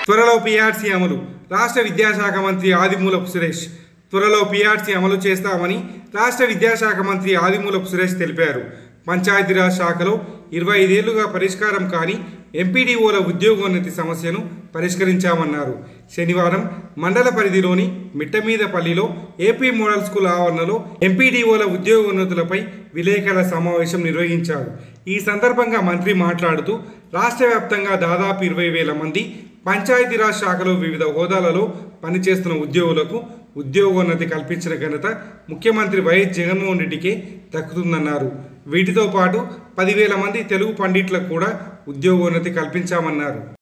త్వరలో పీఆర్సీ అమలు రాష్ట్ర విద్యాశాఖ మంత్రి ఆదిమూలపు సురేష్ త్వరలో పీఆర్సీ అమలు చేస్తామని రాష్ట్ర విద్యాశాఖ మంత్రి ఆదిమూలపు సురేష్ తెలిపారు పంచాయతీరాజ్ శాఖలో ఇరవై ఐదేళ్లుగా పరిష్కారం కాని ఎంపీడీఓల ఉద్యోగోన్నతి సమస్యను పరిష్కరించామన్నారు శనివారం మండల పరిధిలోని మిట్టమీదపల్లిలో ఏపీ మోడల్ స్కూల్ ఆవరణలో ఎంపీడీఓల ఉద్యోగోన్నతులపై విలేకరుల సమావేశం నిర్వహించారు ఈ సందర్భంగా మంత్రి మాట్లాడుతూ రాష్ట్ర వ్యాప్తంగా దాదాపు ఇరవై వేల మంది పంచాయతీరాజ్ శాఖలో వివిధ హోదాలలో పనిచేస్తున్న ఉద్యోగులకు ఉద్యోగోన్నతి కల్పించిన ఘనత ముఖ్యమంత్రి వైఎస్ జగన్మోహన్ రెడ్డికే దక్కుతుందన్నారు వీటితో పాటు పదివేల మంది తెలుగు పండిట్లకు కూడా ఉద్యోగోన్నతి కల్పించామన్నారు